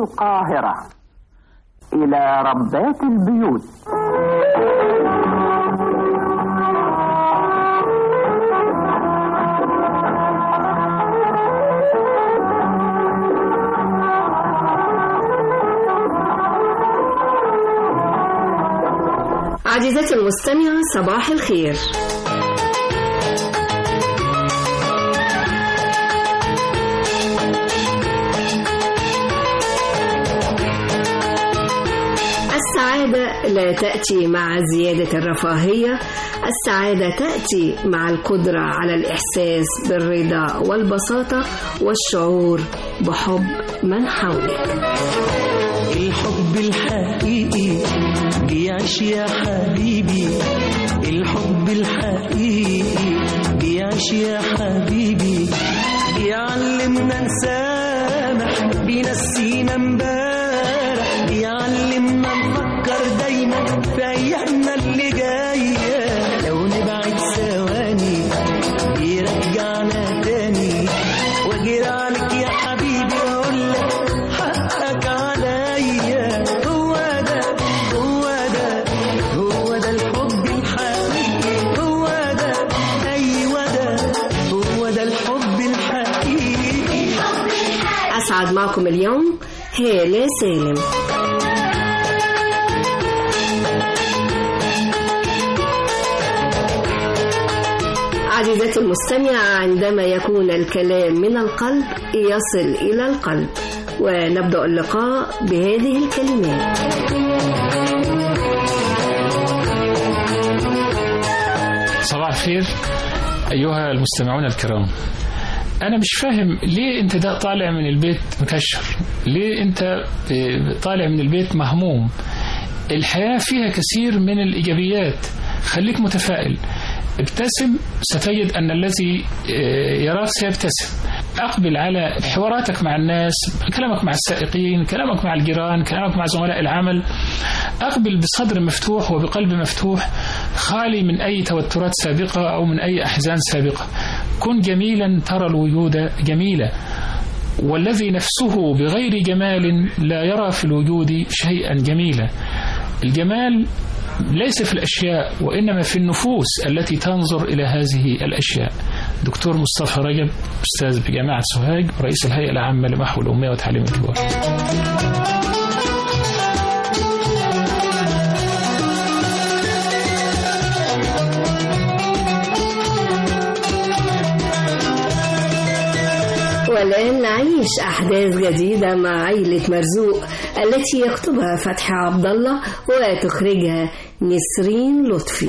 القاهرة إلى ربات البيوت عزيزتي المستمعة صباح الخير السعادة لا تأتي مع زيادة الرفاهية السعادة تأتي مع القدرة على الإحساس بالرضا والبساطة والشعور بحب من حولك الحب الحقيقي بيعيش يا حبيبي الحب الحقيقي بيعيش يا حبيبي بيعلمنا نسامح بينسينا امبارح بيعلمنا نفكر دايما في ايامنا اللي جايه لو نبعد ثواني بيرجعنا تاني واجري عليك يا حبيبي واقول لك حقك عليا هو ده هو ده هو ده الحب الحقيقي هو ده ايوه ده هو ده الحب الحقيقي أسعد معكم اليوم هالة سالم عزيزتي المستمعة عندما يكون الكلام من القلب يصل إلى القلب ونبدأ اللقاء بهذه الكلمات صباح الخير أيها المستمعون الكرام أنا مش فاهم ليه أنت ده طالع من البيت مكشر ليه أنت آه، طالع من البيت مهموم الحياة فيها كثير من الإيجابيات خليك متفائل ابتسم ستجد أن الذي آه، يراك سيبتسم أقبل على حواراتك مع الناس كلامك مع السائقين كلامك مع الجيران كلامك مع زملاء العمل أقبل بصدر مفتوح وبقلب مفتوح خالي من أي توترات سابقة أو من أي أحزان سابقة كن جميلا ترى الوجود جميلة والذي نفسه بغير جمال لا يرى في الوجود شيئا جميلا الجمال ليس في الأشياء وإنما في النفوس التي تنظر إلى هذه الأشياء دكتور مصطفى رجب أستاذ بجامعة سوهاج رئيس الهيئة العامة لمحو الأمية وتعليم الكبار والآن نعيش أحداث جديدة مع عائلة مرزوق التي يكتبها فتحي عبد الله وتخرجها نسرين لطفي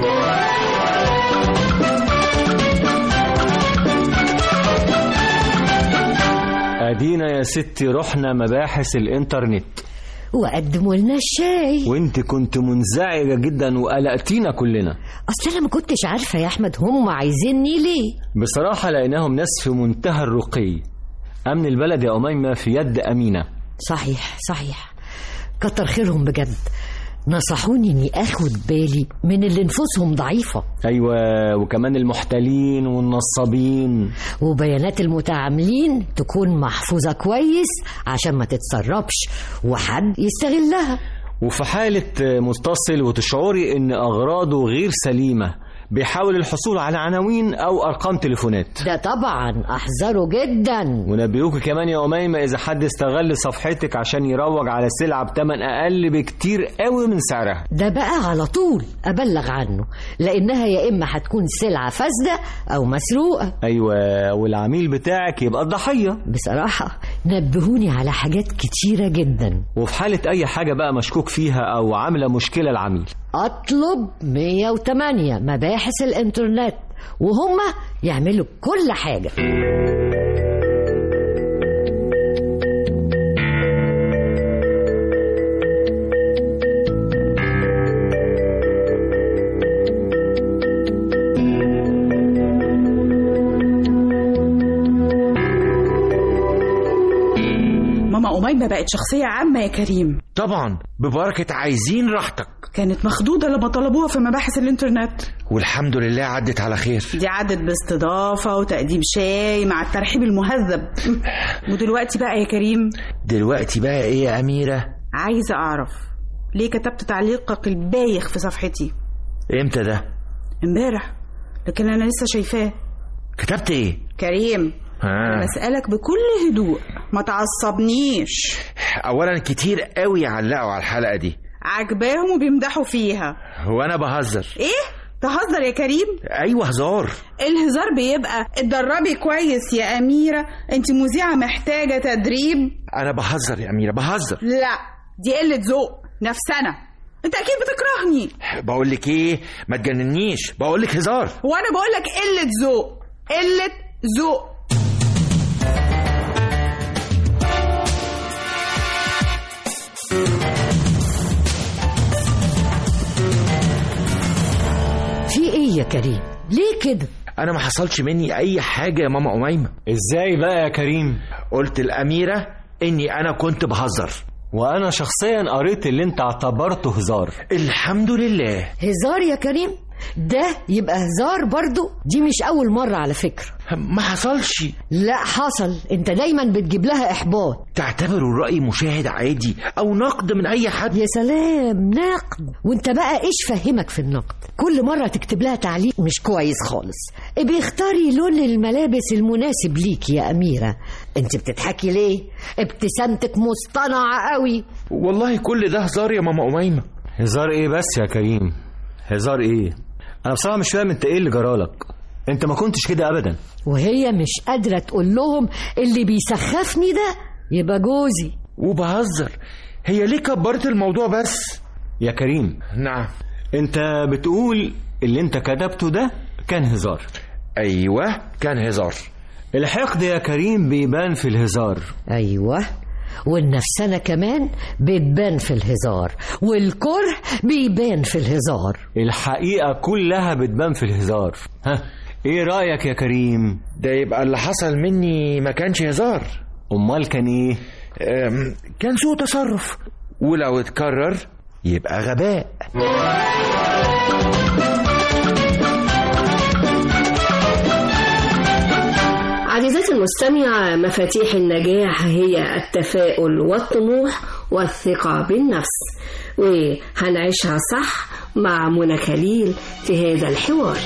ادينا يا ستي رحنا مباحث الانترنت وقدموا لنا الشاي وانت كنت منزعجة جدا وقلقتينا كلنا اصل انا ما كنتش عارفه يا احمد هم عايزيني ليه بصراحة لقيناهم ناس في منتهى الرقي امن البلد يا اميمة في يد امينة صحيح صحيح كتر خيرهم بجد نصحوني اني اخد بالي من اللي نفوسهم ضعيفه ايوه وكمان المحتالين والنصابين وبيانات المتعاملين تكون محفوظه كويس عشان ما تتسربش وحد يستغلها وفي حالة متصل وتشعري ان اغراضه غير سليمة بيحاول الحصول على عناوين او ارقام تليفونات ده طبعا احذره جدا ونبهوك كمان يا أميمة إذا حد استغل صفحتك عشان يروج على سلعة بتمن أقل بكتير قوي من سعرها ده بقى على طول ابلغ عنه لانها يا اما هتكون سلعه فاسده او مسروقه أيوة والعميل بتاعك يبقى الضحية بصراحه نبهوني على حاجات كتيره جدا وفي حالة أي حاجة بقى مشكوك فيها أو عاملة مشكلة العميل اطلب 108 مباحث الانترنت وهم يعملوا كل حاجه ماما أميمة بقت شخصية عامة يا كريم طبعا ببركة عايزين راحتك كانت مخضوضة لما طلبوها في مباحث الإنترنت والحمد لله عدت على خير دي عدت باستضافة وتقديم شاي مع الترحيب المهذب ودلوقتي بقى يا كريم دلوقتي بقى ايه يا أميرة عايزة أعرف ليه كتبت تعليقك البايخ في صفحتي امتى ده امبارح لكن أنا لسه شايفاه كتبت ايه كريم ها. بسألك بكل هدوء ما تعصبنيش اولا كتير قوي علقوا على الحلقة دي عجباهم وبيمدحوا فيها هو انا بهزر ايه تهزر يا كريم ايوه هزار الهزار بيبقى اتدربي كويس يا أميرة انت مذيعة محتاجة تدريب انا بهزر يا أميرة بهزر لا دي قلة ذوق نفسنا انت اكيد بتكرهني بقول لك ايه ما تجننيش بقول لك هزار وانا بقول لك قلة ذوق قلة ذوق في ايه يا كريم ليه كده انا ما حصلش مني اي حاجة يا ماما أميمة ازاي بقى يا كريم قلت الأميرة اني انا كنت بهزر وانا شخصيا قريت اللي انت اعتبرته هزار الحمد لله هزار يا كريم ده يبقى هزار برضو دي مش اول مرة على فكرة ما حصلش لا حصل انت دايما بتجيب لها احباط تعتبروا الرأي مشاهد عادي او نقد من اي حد يا سلام نقد وانت بقى ايش فهمك في النقد كل مرة تكتب لها تعليق مش كويس خالص بيختاري لون الملابس المناسب ليك يا أميرة انت بتضحكي ليه ابتسامتك مصطنعة قوي والله كل ده هزار يا ماما أميمة هزار ايه بس يا كريم هزار ايه انا بصراحة مش فاهم انت ايه اللي جرالك انت ما كنتش كده ابدا وهي مش قادرة تقول لهم اللي بيسخفني ده يبقى جوزي وبهزر هي ليه كبرت الموضوع بس يا كريم نعم انت بتقول اللي انت كتبته ده كان هزار ايوه كان هزار الحقد يا كريم بيبان في الهزار أيوة والنفسنة كمان بتبان في الهزار والكره بيبان في الهزار الحقيقة كلها بتبان في الهزار ها ايه رأيك يا كريم ده يبقى اللي حصل مني ما كانش هزار امال كان ايه أم، كان سوء تصرف ولو اتكرر يبقى غباء عزيزتي المستمعة مفاتيح النجاح هي التفاؤل والطموح والثقة بالنفس وهنعيشها صح مع منى خليل في هذا الحوار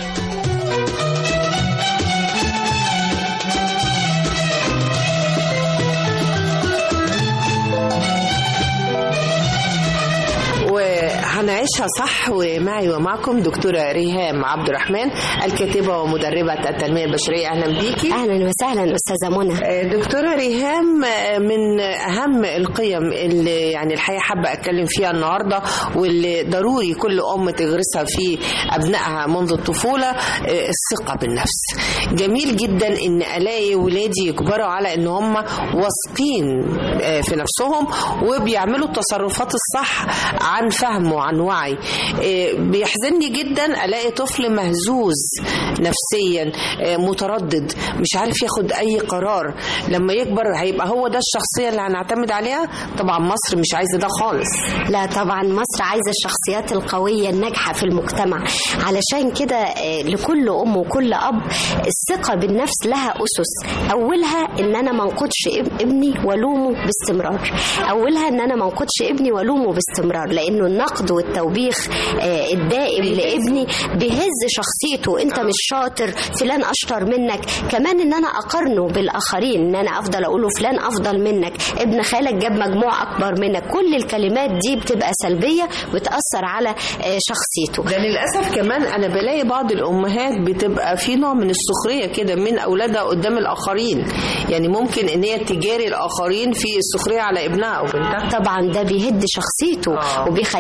وهنعيشها صح ومعي ومعكم دكتورة ريهام عبد الرحمن الكاتبة ومدربة التنمية البشرية أهلا بيكي اهلا وسهلا استاذه منى آه، دكتورة ريهام آه، من أهم القيم اللي يعني الحقيقة حابة أتكلم فيها النهاردة واللي ضروري كل أم تغرسها في أبنائها منذ الطفولة آه، الثقة بالنفس جميل جدا إن ألاقي ولادي يكبروا على إن هم واثقين آه، في نفسهم وبيعملوا التصرفات الصح عن فهم وعن وعي آه، بيحزنني جدا ألاقي طفل مهزوز نفسيا آه، متردد مش عارف ياخد أي قرار لما يكبر هيبقى هو ده الشخصية اللي هنعتمد عليها طبعا مصر مش عايزة ده خالص لا طبعا مصر عايزه الشخصيات القويه الناجحه في المجتمع علشان كده آه، لكل ام وكل اب الثقه بالنفس لها اسس اولها ان انا ما انقدش اب- ابني والومه باستمرار اولها ان انا ما انقدش ابني والومه باستمرار لانه النقد والتوبيخ آه، الدائم لابني بيهز شخصيته انت مش شاطر فلان اشطر منك كمان ان انا اقارنه بالاخرين ان انا افضل اقول له فلان افضل منك ابن خالك جاب مجموع اكبر منك كل الكلمات دي بتبقى سلبيه وتاثر على آه، شخصيته ده للأسف كمان أنا بلاقي بعض الأمهات بتبقى في نوع من السخرية كده من أولادها قدام الآخرين يعني ممكن إن هي تجاري الآخرين في السخرية على ابنها أو بنتها طبعا ده بيهد شخصيته آه. وبيخليه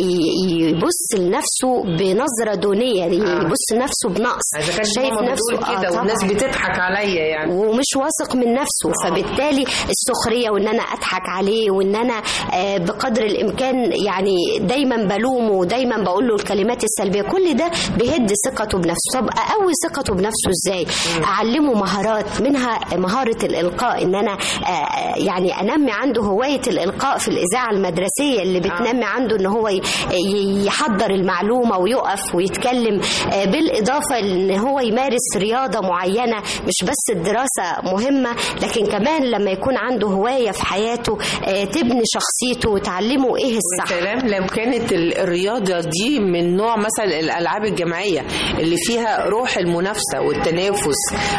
ي- يبص لنفسه بنظره دونيه يبص لنفسه بنقص اذا كانت شايف ماما نفسه بتقول آه كده طبعاً. والناس بتضحك عليا يعني ومش واثق من نفسه فبالتالي السخريه وان انا اضحك عليه وان انا آه، بقدر الامكان يعني دايما بلومه ودايما بقول له الكلمات السلبيه كل ده بيهد ثقته بنفسه طب اقوي ثقته بنفسه ازاي اعلمه مهارات منها مهاره الالقاء ان انا آه، يعني انمي عنده هوايه الالقاء في الاذاعه المدرسيه اللي بتنمي عنده ان هو ي- ي- يحضر المعلومه ويقف ويتكلم آه، بالاضافه ان هو يمارس رياضه معينه مش بس الدراسه مهمه لكن كمان لما يكون عنده هوايه في حياته آه، تبني شخصيته وتعلمه ايه الصح سلام لو كانت ال- الرياضة دي من نوع مثلا الألعاب الجماعية اللي فيها روح المنافسة والتنافس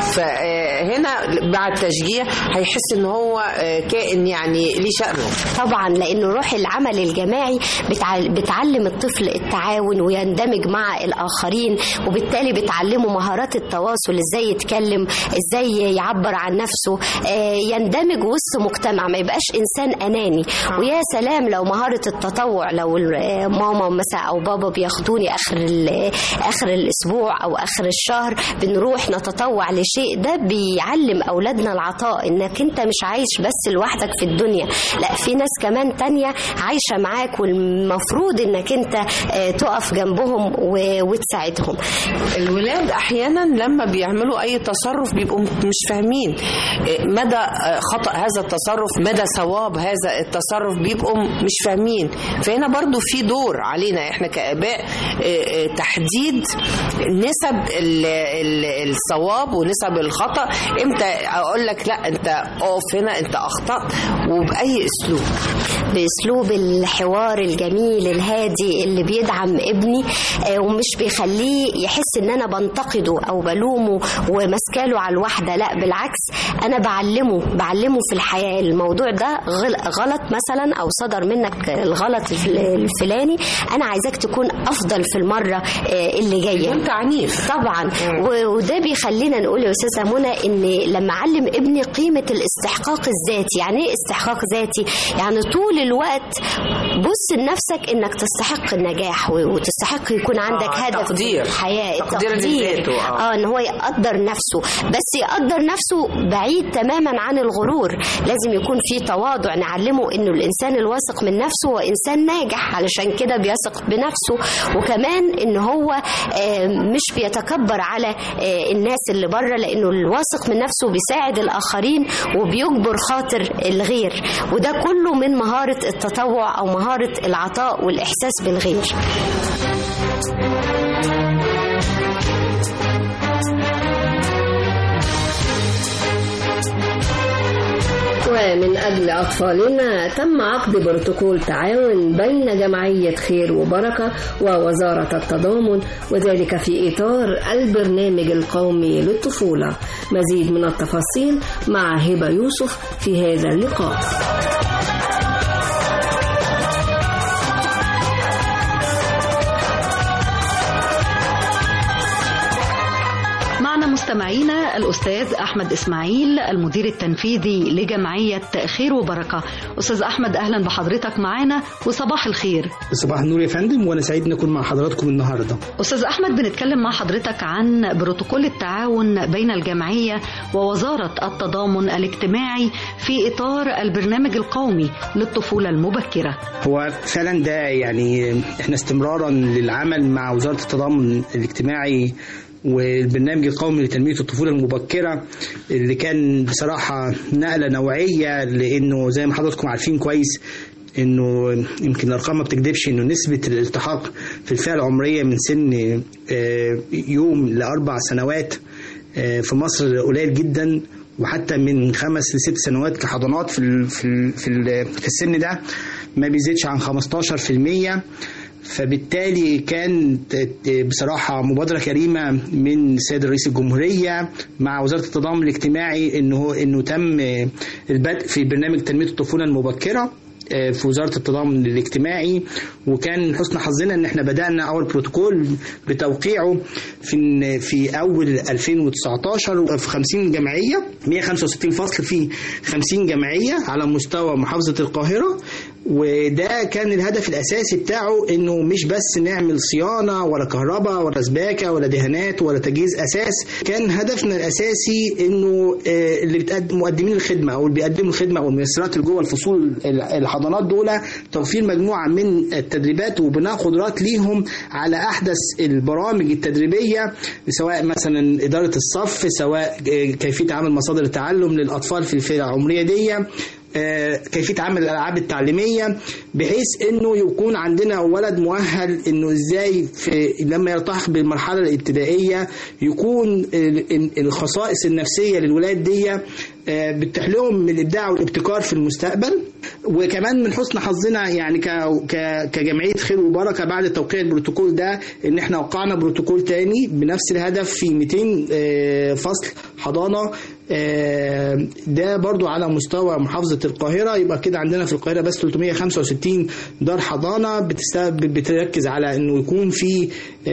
فهنا مع التشجيع هيحس ان هو آه، كائن يعني ليه شأنه طبعا لانه روح العمل الجماعي بتع- بتعلم الطفل التعاون ويندمج مع الاخرين وبالتالي بتعلمه مهارات التواصل ازاي يتكلم ازاي يعبر عن نفسه آه، يندمج وسط مجتمع ما يبقاش انسان اناني ويا سلام لو مهاره التطوع لو ال- آه، ماما مثلا او بابا بياخدوني اخر ال- اخر الاسبوع او اخر الشهر بنروح نتطوع لشيء ده بيعلم اولادنا العطاء انك انت مش عايش بس لوحدك في الدنيا لا في ناس كمان تانية عايشة معاك والمفروض انك انت آه، تقف جنبهم و- وتساعدهم الولاد احيانا لما بيعملوا اي تصرف بيبقوا مش فاهمين آه، مدى آه، خطأ هذا التصرف مدى صواب هذا التصرف بيبقوا مش فاهمين فهنا برضو في دور علينا احنا كآباء آه، آه، تحديد نسب ال- ال- الصواب ونسب الخطأ امتى اقول لك لا انت اقف هنا انت اخطأت وبأي اسلوب باسلوب الحوار الجميل الهادي اللي بيدعم ابني آه، ومش بيخليه يحس ان انا بنتقده او بلومه ومسكاله على الواحده لا بالعكس انا بعلمه بعلمه في الحياه الموضوع ده غل- غلط مثلا او صدر منك الغلط الفل- الفلاني انا عايزاك تكون افضل في المره آه، اللي جايه انت عنيف طبعا و- وده بيخلينا نقول يا استاذه منى ان لما اعلم ابني قيمه الاستحقاق الذاتي يعني ايه استحقاق ذاتي يعني طول الوقت بص لنفسك انك تستحق النجاح و- وتستحق يكون عندك آه، هدف تقدير. في الحياه تقدير لذاته، آه. اه ان هو يقدر نفسه بس يقدر نفسه بعيد تماما عن الغرور لازم يكون في تواضع نعلمه انه الانسان الواثق من نفسه هو انسان ناجح علشان كده بيثق بنفسه وكمان ان هو آه، مش بيتكبر على آه، الناس اللي بره لانه الواثق من نفسه بيساعد الاخرين وبيجبر خاطر الغير وده كله من مهاره التطوع او مهاره العطاء والاحساس بالغير ومن أجل أطفالنا تم عقد بروتوكول تعاون بين جمعية خير وبركة ووزارة التضامن وذلك في إطار البرنامج القومي للطفولة مزيد من التفاصيل مع هبة يوسف في هذا اللقاء معنا مستمعينا الأستاذ أحمد إسماعيل المدير التنفيذي لجمعية خير وبركة أستاذ أحمد أهلا بحضرتك معنا وصباح الخير صباح النور يا فندم وانا سعيد نكون مع حضراتكم النهارده أستاذ أحمد بنتكلم مع حضرتك عن بروتوكول التعاون بين الجمعية ووزارة التضامن الاجتماعي في إطار البرنامج القومي للطفولة المبكرة هو فعلا ده يعني احنا استمرارا للعمل مع وزاره التضامن الاجتماعي والبرنامج القومي لتنميه الطفوله المبكره اللي كان بصراحه نقله نوعيه لانه زي ما حضراتكم عارفين كويس انه يمكن الارقام ما بتكذبش انه نسبه الالتحاق في الفئه العمريه من سن آه، يوم لاربع سنوات آه، في مصر قليل جدا وحتى من خمس لست سنوات كحضانات في ال في ال في, ال في السن ده ما بيزيدش عن 15% فبالتالي كانت بصراحة مبادرة كريمة من السيد رئيس الجمهورية مع وزارة التضامن الاجتماعي انه انه تم البدء في برنامج تنمية الطفولة المبكرة في وزارة التضامن الاجتماعي وكان حسن حظنا ان احنا بدأنا اول بروتوكول بتوقيعه في في اول 2019 في 50 جمعية 165 فصل في 50 جمعية على مستوى محافظة القاهرة وده كان الهدف الاساسي بتاعه انه مش بس نعمل صيانه ولا كهرباء ولا سباكه ولا دهانات ولا تجهيز اساس كان هدفنا الاساسي انه آه، اللي بتقدم مقدمين الخدمه او اللي بيقدموا الخدمه او الميسرات اللي جوه الفصول ال- الحضانات دول توفير مجموعه من التدريبات وبناء قدرات ليهم على احدث البرامج التدريبيه سواء مثلا اداره الصف سواء آه، كيفيه عمل مصادر التعلم للاطفال في الفئه العمريه دي آه، كيفيه عمل الالعاب التعليميه بحيث انه يكون عندنا ولد مؤهل انه ازاي في لما يلتحق بالمرحله الابتدائيه يكون ال- ال- الخصائص النفسيه للولاد دي آه، بتتيح لهم من الابداع والابتكار في المستقبل وكمان من حسن حظنا يعني ك- ك- كجمعيه خير وبركه بعد توقيع البروتوكول ده ان احنا وقعنا بروتوكول تاني بنفس الهدف في 200 آه، فصل حضانه آه، ده برضو على مستوى محافظة القاهرة يبقى كده عندنا في القاهرة بس 365 دار حضانة بتست- بتركز على انه يكون في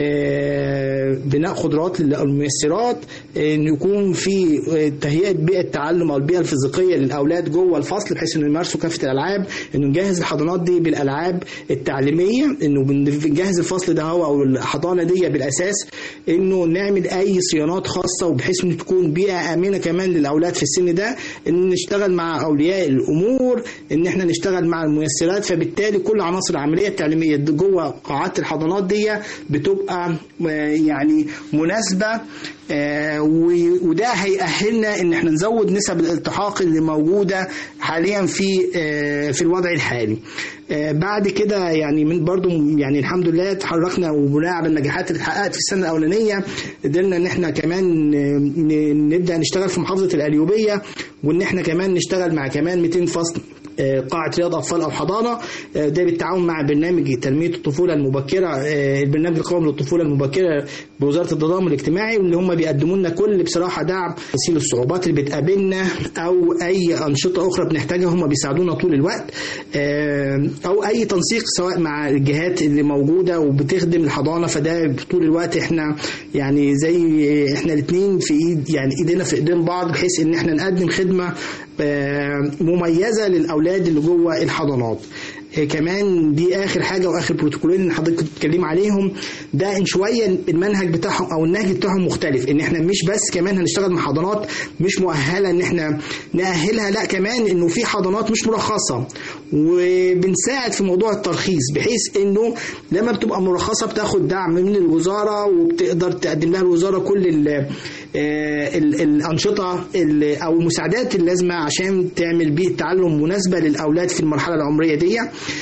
آه، بناء قدرات للميسرات انه يكون في آه، تهيئة بيئة تعلم او البيئة الفيزيقية للاولاد جوه الفصل بحيث انه يمارسوا كافة الالعاب انه نجهز الحضانات دي بالالعاب التعليمية انه بنجهز الفصل ده هو او الحضانة دي بالاساس انه نعمل اي صيانات خاصة وبحيث انه تكون بيئة امنة كمان للاولاد في السن ده ان نشتغل مع اولياء الامور ان احنا نشتغل مع الميسرات فبالتالي كل عناصر العمليه التعليميه دي جوه قاعات الحضانات دي بتبقى آه، يعني مناسبه آه، و- وده هيأهلنا ان احنا نزود نسب الالتحاق اللي موجوده حاليا في آه، في الوضع الحالي آه، بعد كده يعني من برضو يعني الحمد لله تحركنا وبناء على النجاحات اللي اتحققت في السنه الاولانيه قدرنا ان احنا كمان آه، ن- نبدا نشتغل في محافظه القليوبيه وان احنا كمان نشتغل مع كمان 200 فصل آه، قاعة رياض أطفال أو حضانة آه، ده بالتعاون مع برنامج تنمية الطفولة المبكرة آه، البرنامج القومي للطفولة المبكرة بوزارة التضامن الاجتماعي واللي هم بيقدموا لنا كل بصراحة دعم تسهيل الصعوبات اللي بتقابلنا أو أي أنشطة أخرى بنحتاجها هم بيساعدونا طول الوقت آه، أو أي تنسيق سواء مع الجهات اللي موجودة وبتخدم الحضانة فده طول الوقت احنا يعني زي احنا الاثنين في ايد يعني ايدينا في ايدين بعض بحيث ان احنا نقدم خدمة آه، مميزة للأولاد اللي جوه الحضانات آه، كمان دي اخر حاجه واخر بروتوكولين اللي حضرتك كنت بتتكلمي عليهم ده ان شويه المنهج بتاعهم او النهج بتاعهم مختلف ان احنا مش بس كمان هنشتغل مع حضانات مش مؤهله ان احنا ناهلها لا كمان انه في حضانات مش مرخصه وبنساعد في موضوع الترخيص بحيث انه لما بتبقى مرخصه بتاخد دعم من الوزاره وبتقدر تقدم لها الوزاره كل ال آه، ال- الانشطه ال- او المساعدات اللازمه عشان تعمل بيئه تعلم مناسبه للاولاد في المرحله العمريه دي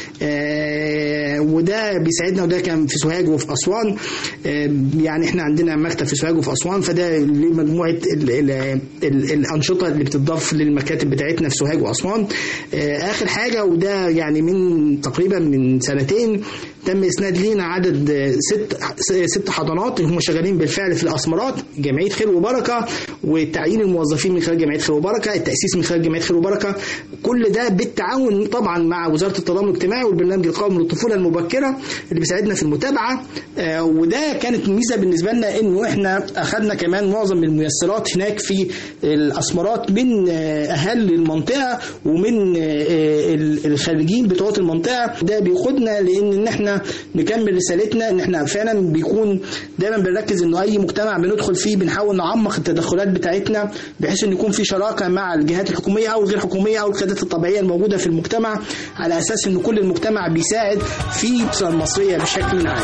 آه، وده بيساعدنا وده كان في سوهاج وفي اسوان آه، يعني احنا عندنا مكتب في سوهاج وفي اسوان فده لمجموعه ال ال ال الانشطه اللي بتضاف للمكاتب بتاعتنا في سوهاج واسوان آه، اخر حاجه وده يعني من تقريبا من سنتين تم اسناد لينا عدد آه، ست ست حضانات اللي هم شغالين بالفعل في الاسمرات جمعيه خير وبركه وتعيين الموظفين من خلال جمعيه خير وبركه التاسيس من خلال جمعيه خير وبركه كل ده بالتعاون طبعا مع وزاره التضامن الاجتماعي والبرنامج القومي للطفوله المبكره اللي بيساعدنا في المتابعه آه، وده كانت ميزه بالنسبه لنا انه احنا اخذنا كمان معظم الميسرات هناك في الاسمرات من آه، اهالي المنطقه ومن آه، ال- الخارجين بتوع المنطقه ده بيقودنا لان ان احنا نكمل رسالتنا ان احنا فعلا بيكون دايما بنركز انه اي مجتمع بندخل فيه بنحاول نعمق التدخلات بتاعتنا بحيث ان يكون في شراكه مع الجهات الحكوميه او الغير حكوميه او القيادات الطبيعيه الموجوده في المجتمع على اساس ان كل المجتمع بيساعد في الأسرة المصريه بشكل عام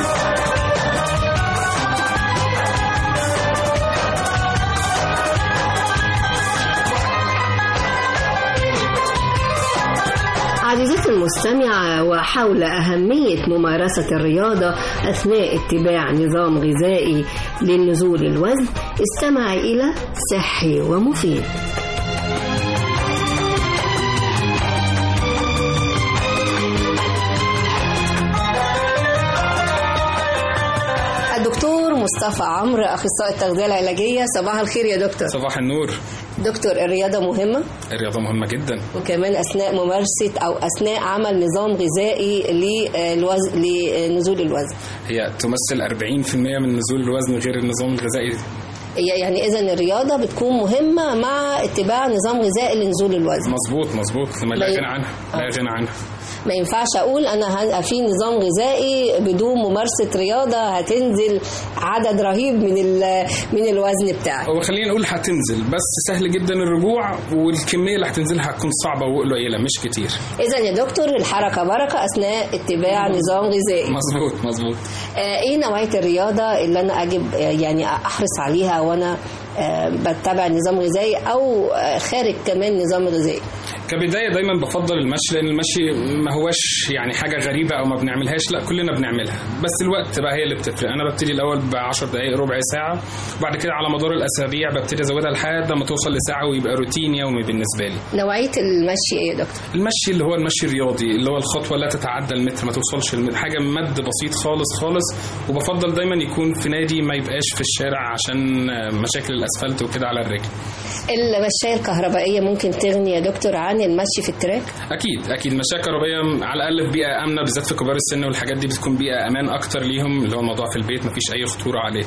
عزيزتي المستمعة وحول أهمية ممارسة الرياضة أثناء اتباع نظام غذائي للنزول الوزن استمع إلى صحي ومفيد الدكتور مصطفى عمرو أخصائي التغذية العلاجية صباح الخير يا دكتور صباح النور دكتور الرياضة مهمة الرياضة مهمة جدا وكمان أثناء ممارسة أو أثناء عمل نظام غذائي للوز... لنزول الوزن هي تمثل 40% من نزول الوزن غير النظام الغذائي يعني اذا الرياضه بتكون مهمه مع اتباع نظام غذائي لنزول الوزن مظبوط مظبوط ما لا لا ي- غنى عنها لا غنى عنها ما ينفعش اقول انا هبقى في نظام غذائي بدون ممارسه رياضه هتنزل عدد رهيب من ال- من الوزن بتاعي هو خلينا نقول هتنزل بس سهل جدا الرجوع والكميه اللي هتنزلها هتكون صعبه وقليله مش كتير اذا يا دكتور الحركه بركه اثناء اتباع نظام غذائي مظبوط مظبوط آه، ايه نوعيه الرياضه اللي انا اجب آه، يعني احرص عليها وانا آه، بتبع نظام غذائي او آه، خارج كمان نظام غذائي كبدايه دايما بفضل المشي لان المشي ما هوش يعني حاجه غريبه او ما بنعملهاش لا كلنا بنعملها بس الوقت بقى هي اللي بتفرق انا ببتدي الاول ب 10 دقائق ربع ساعه وبعد كده على مدار الاسابيع ببتدي ازودها لحد لما توصل لساعه ويبقى روتين يومي بالنسبه لي نوعيه المشي ايه يا دكتور المشي اللي هو المشي الرياضي اللي هو الخطوه لا تتعدى المتر ما توصلش المتر حاجه مد بسيط خالص خالص وبفضل دايما يكون في نادي ما يبقاش في الشارع عشان مشاكل الاسفلت وكده على الرجل المشاية الكهربائية ممكن تغني يا دكتور عن المشي في التراك اكيد اكيد مشاية كهربائيه على الاقل في بيئه امنه بالذات في كبار السن والحاجات دي بتكون بيئه امان اكتر ليهم اللي هو الموضوع في البيت مفيش اي خطوره عليه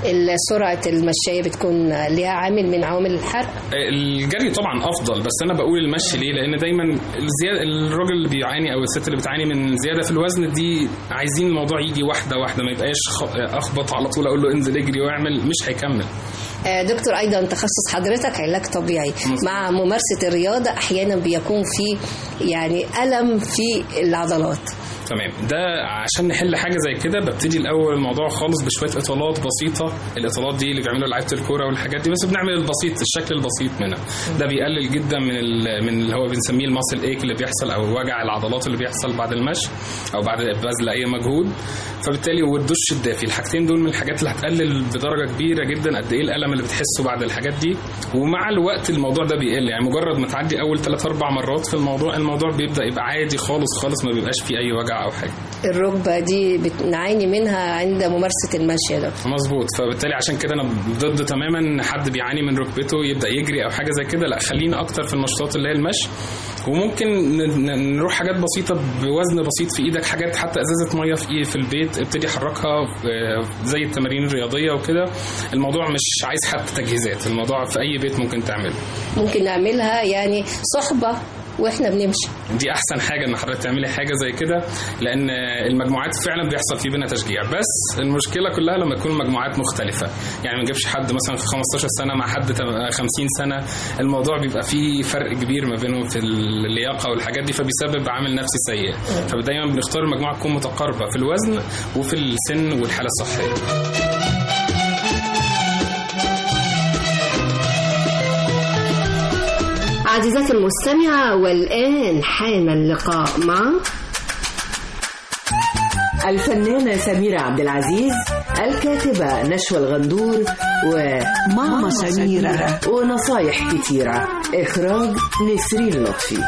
سرعة المشاية بتكون ليها عامل من عوامل الحرق الجري طبعا افضل بس انا بقول المشي ليه لان دايما الزياده الراجل اللي بيعاني او الست اللي بتعاني من زياده في الوزن دي عايزين الموضوع يجي واحده واحده ما يبقاش خ- اخبط على طول اقول له انزل اجري واعمل مش هيكمل آه، دكتور ايضا تخصص حضرتك علاج طبيعي مع ممارسة الرياضة احيانا بيكون في يعني ألم في العضلات تمام ده عشان نحل حاجه زي كده ببتدي الاول الموضوع خالص بشويه اطالات بسيطه الاطالات دي اللي بيعملوا لعيبه الكوره والحاجات دي بس بنعمل البسيط الشكل البسيط منها ده بيقلل جدا من ال- من اللي هو بنسميه الماسل ايك اللي بيحصل او وجع العضلات اللي بيحصل بعد المشي او بعد بذل اي مجهود فبالتالي والدش الدافي الحاجتين دول من الحاجات اللي هتقلل بدرجه كبيره جدا قد ايه الالم اللي بتحسه بعد الحاجات دي ومع الوقت الموضوع ده بيقل يعني مجرد ما تعدي اول ثلاث اربع مرات في الموضوع الموضوع بيبدا يبقى عادي خالص خالص ما بيبقاش فيه اي وجع او حاجه الركبة دي بنعاني منها عند ممارسة المشي يا دكتور مظبوط فبالتالي عشان كده انا ضد تماما ان حد بيعاني من ركبته يبدا يجري او حاجه زي كده لا خلينا اكتر في النشاطات اللي هي المشي وممكن ن- ن- نروح حاجات بسيطه بوزن بسيط في ايدك حاجات حتى ازازه ميه في إيه في البيت ابتدي حركها آه، زي التمارين الرياضيه وكده الموضوع مش عايز حتى تجهيزات الموضوع في اي بيت ممكن تعمله ممكن نعملها يعني صحبة واحنا بنمشي دي احسن حاجه ان حضرتك تعملي حاجه زي كده لان المجموعات فعلا بيحصل فيه بينها تشجيع بس المشكله كلها لما تكون مجموعات مختلفه يعني ما نجيبش حد مثلا في 15 سنه مع حد تم- 50 سنه الموضوع بيبقى فيه فرق كبير ما بينهم في اللياقه والحاجات دي فبيسبب عامل نفسي سيء فدايما بنختار المجموعه تكون متقاربه في الوزن وفي السن والحاله الصحيه عزيزاتي المستمعة والآن حان اللقاء مع الفنانة سميرة عبد العزيز الكاتبة نشوى الغندور وماما سميرة ونصايح كتيرة إخراج نسرين لطفي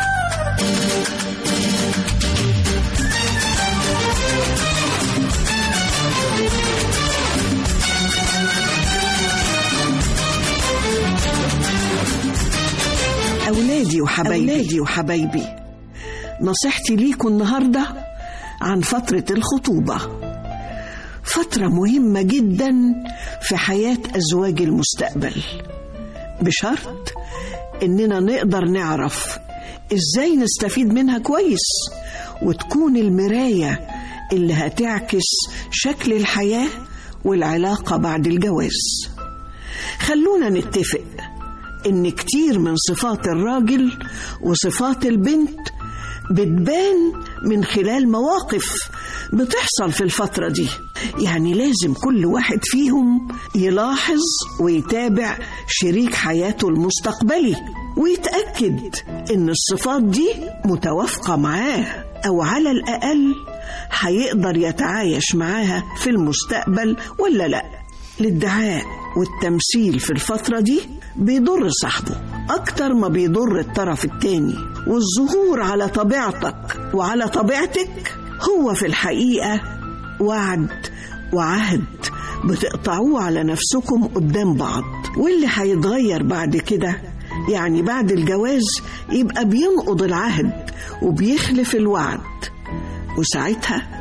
أولادي وحبايبي أولادي وحبايبي نصيحتي ليكم النهاردة عن فترة الخطوبة فترة مهمة جدا في حياة أزواج المستقبل بشرط إننا نقدر نعرف إزاي نستفيد منها كويس وتكون المراية اللي هتعكس شكل الحياة والعلاقة بعد الجواز خلونا نتفق إن كتير من صفات الراجل وصفات البنت بتبان من خلال مواقف بتحصل في الفترة دي يعني لازم كل واحد فيهم يلاحظ ويتابع شريك حياته المستقبلي ويتأكد إن الصفات دي متوافقة معاه أو على الأقل هيقدر يتعايش معاها في المستقبل ولا لأ الادعاء والتمثيل في الفترة دي بيضر صاحبه أكتر ما بيضر الطرف التاني والظهور على طبيعتك وعلى طبيعتك هو في الحقيقة وعد وعهد بتقطعوه على نفسكم قدام بعض واللي هيتغير بعد كده يعني بعد الجواز يبقى بينقض العهد وبيخلف الوعد وساعتها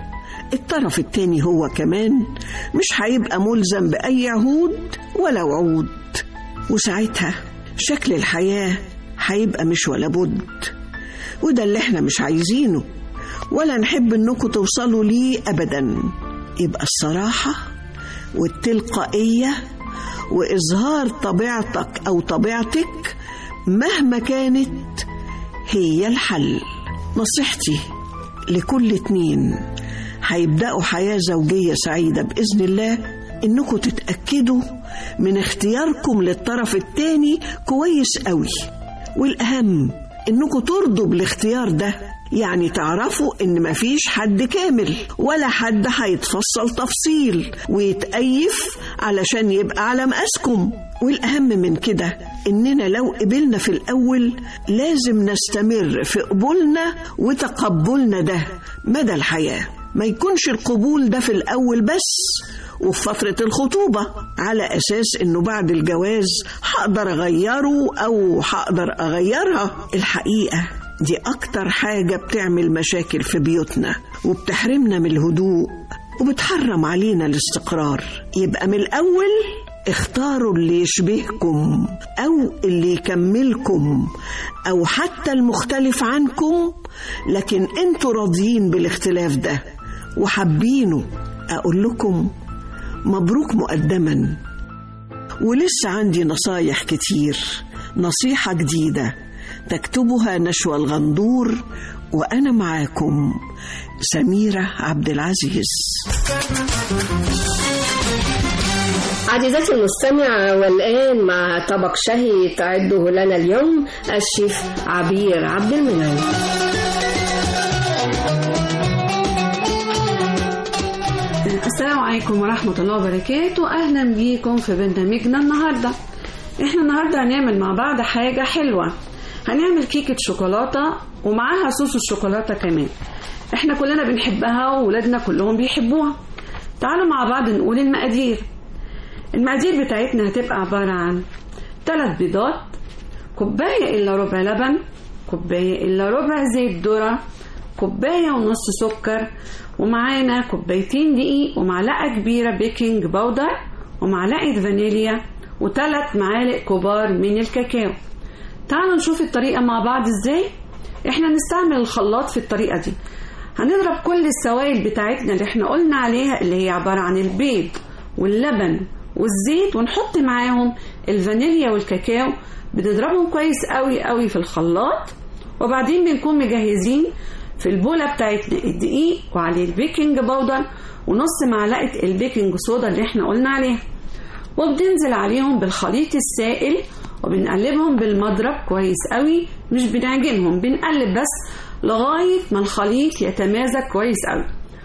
الطرف التاني هو كمان مش هيبقى ملزم بأي عهود ولا وعود وساعتها شكل الحياة هيبقى مش ولا بد وده اللي احنا مش عايزينه ولا نحب انكم توصلوا ليه ابدا يبقى الصراحة والتلقائية وإظهار طبيعتك أو طبيعتك مهما كانت هي الحل نصيحتي لكل اتنين هيبدأوا حياة زوجية سعيدة بإذن الله إنكم تتأكدوا من اختياركم للطرف التاني كويس قوي والأهم إنكم ترضوا بالاختيار ده يعني تعرفوا إن مفيش حد كامل ولا حد هيتفصل تفصيل ويتأيف علشان يبقى على مقاسكم والأهم من كده إننا لو قبلنا في الأول لازم نستمر في قبولنا وتقبلنا ده مدى الحياة ما يكونش القبول ده في الأول بس وفي فترة الخطوبة على أساس إنه بعد الجواز هقدر أغيره أو هقدر أغيرها الحقيقة دي أكتر حاجة بتعمل مشاكل في بيوتنا وبتحرمنا من الهدوء وبتحرم علينا الاستقرار يبقى من الأول اختاروا اللي يشبهكم أو اللي يكملكم أو حتى المختلف عنكم لكن انتوا راضيين بالاختلاف ده وحابينه أقول لكم مبروك مقدما ولسه عندي نصايح كتير نصيحة جديدة تكتبها نشوى الغندور وأنا معاكم سميرة عبد العزيز عزيزتي المستمع والآن مع طبق شهي تعده لنا اليوم الشيف عبير عبد المنعم السلام عليكم ورحمة الله وبركاته أهلا بيكم في برنامجنا النهاردة احنا النهاردة هنعمل مع بعض حاجة حلوة هنعمل كيكة شوكولاتة ومعاها صوص الشوكولاتة كمان احنا كلنا بنحبها وولادنا كلهم بيحبوها تعالوا مع بعض نقول المقادير المقادير بتاعتنا هتبقى عبارة عن ثلاث بيضات كوباية إلا ربع لبن كوباية إلا ربع زيت ذرة كوباية ونص سكر ومعانا كوبايتين دقيق ومعلقة كبيرة بيكنج باودر ومعلقة فانيليا وثلاث معالق كبار من الكاكاو تعالوا نشوف الطريقة مع بعض ازاي احنا نستعمل الخلاط في الطريقة دي هنضرب كل السوائل بتاعتنا اللي احنا قلنا عليها اللي هي عبارة عن البيض واللبن والزيت ونحط معاهم الفانيليا والكاكاو بنضربهم كويس قوي قوي في الخلاط وبعدين بنكون مجهزين في البولة بتاعتنا الدقيق وعليه البيكنج باودر ونص معلقة البيكنج صودا اللي احنا قلنا عليها وبننزل عليهم بالخليط السائل وبنقلبهم بالمضرب كويس قوي مش بنعجنهم بنقلب بس لغاية ما الخليط يتمازج كويس قوي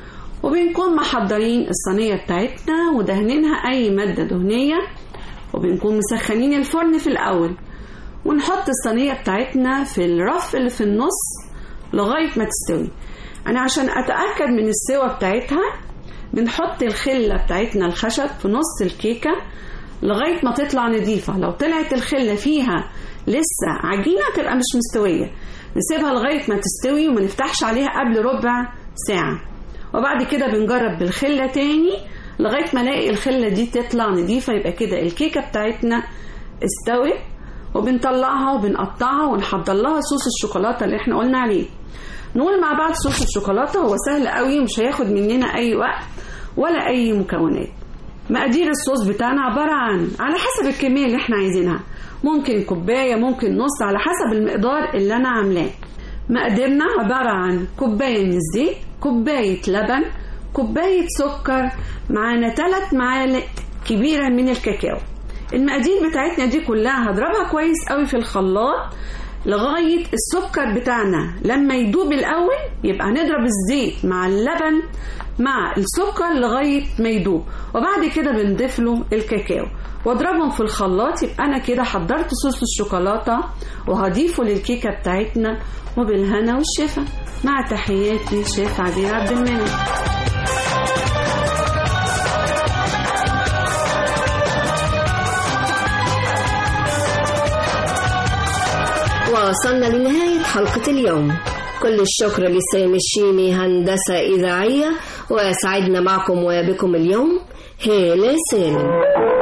وبنكون محضرين الصينية بتاعتنا ودهنينها أي مادة دهنية وبنكون مسخنين الفرن في الأول ونحط الصينية بتاعتنا في الرف اللي في النص لغاية ما تستوي أنا عشان أتأكد من السوا بتاعتها بنحط الخلة بتاعتنا الخشب في نص الكيكة لغاية ما تطلع نضيفة لو طلعت الخلة فيها لسه عجينة تبقى مش مستوية نسيبها لغاية ما تستوي وما نفتحش عليها قبل ربع ساعة وبعد كده بنجرب بالخلة تاني لغاية ما الاقي الخلة دي تطلع نضيفة يبقى كده الكيكة بتاعتنا استوت وبنطلعها وبنقطعها ونحضر لها صوص الشوكولاتة اللي احنا قلنا عليه نقول مع بعض صوص الشوكولاتة هو سهل قوي ومش هياخد مننا أي وقت ولا أي مكونات مقادير الصوص بتاعنا عبارة عن على حسب الكمية اللي احنا عايزينها ممكن كوباية ممكن نص على حسب المقدار اللي أنا عاملاه مقاديرنا عبارة عن كوباية من الزيت كوباية لبن كوباية سكر معانا ثلاث معالق كبيرة من الكاكاو المقادير بتاعتنا دي كلها هضربها كويس قوي في الخلاط لغاية السكر بتاعنا لما يدوب الأول يبقى هنضرب الزيت مع اللبن مع السكر لغاية ما يدوب وبعد كده بنضيف له الكاكاو واضربهم في الخلاط يبقى أنا كده حضرت صوص الشوكولاتة وهضيفه للكيكة بتاعتنا وبالهنا والشفا مع تحياتي شيف عبير عبد المنعم وصلنا لنهاية حلقة اليوم كل الشكر لسامي الشيمي هندسة إذاعية وسعدنا معكم وبكم اليوم هالة سالم